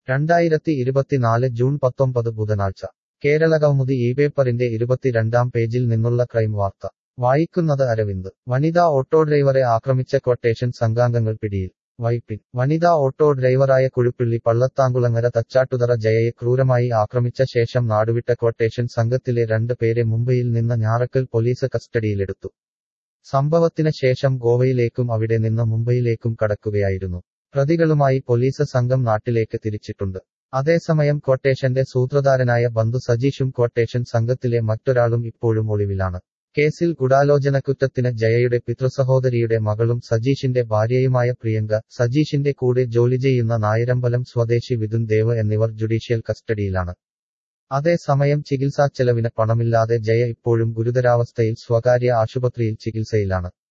രണ്ടായിരത്തി ഇരുപത്തിനാല് ജൂൺ പത്തൊമ്പത് ബുധനാഴ്ച കേരളകൗമുദി ഈ പേപ്പറിന്റെ ഇരുപത്തിരണ്ടാം പേജിൽ നിന്നുള്ള ക്രൈം വാർത്ത വായിക്കുന്നത് അരവിന്ദ് വനിതാ ഓട്ടോ ഡ്രൈവറെ ആക്രമിച്ച ക്വട്ടേഷൻ സംഘാംഗങ്ങൾ പിടിയിൽ വൈപ്പിൻ വനിതാ ഓട്ടോ ഡ്രൈവറായ കുഴുപ്പിള്ളി പള്ളത്താങ്കുളങ്ങര തച്ചാട്ടുതറ ജയയെ ക്രൂരമായി ആക്രമിച്ച ശേഷം നാടുവിട്ട ക്വട്ടേഷൻ സംഘത്തിലെ രണ്ട് പേരെ മുംബൈയിൽ നിന്ന് ഞാറക്കൽ പോലീസ് കസ്റ്റഡിയിലെടുത്തു സംഭവത്തിന് ശേഷം ഗോവയിലേക്കും അവിടെ നിന്ന് മുംബൈയിലേക്കും കടക്കുകയായിരുന്നു പ്രതികളുമായി പോലീസ് സംഘം നാട്ടിലേക്ക് തിരിച്ചിട്ടുണ്ട് അതേസമയം ക്വട്ടേഷന്റെ സൂത്രധാരനായ ബന്ധു സജീഷും ക്വട്ടേഷൻ സംഘത്തിലെ മറ്റൊരാളും ഇപ്പോഴും ഒളിവിലാണ് കേസിൽ ഗൂഢാലോചനക്കുറ്റത്തിന് ജയയുടെ പിതൃസഹോദരിയുടെ മകളും സജീഷിന്റെ ഭാര്യയുമായ പ്രിയങ്ക സജീഷിന്റെ കൂടെ ജോലി ചെയ്യുന്ന നായരമ്പലം സ്വദേശി വിതുൻ ദേവ് എന്നിവർ ജുഡീഷ്യൽ കസ്റ്റഡിയിലാണ് അതേസമയം ചികിത്സാച്ചെലവിന് പണമില്ലാതെ ജയ ഇപ്പോഴും ഗുരുതരാവസ്ഥയിൽ സ്വകാര്യ ആശുപത്രിയിൽ ചികിത്സയിലാണ്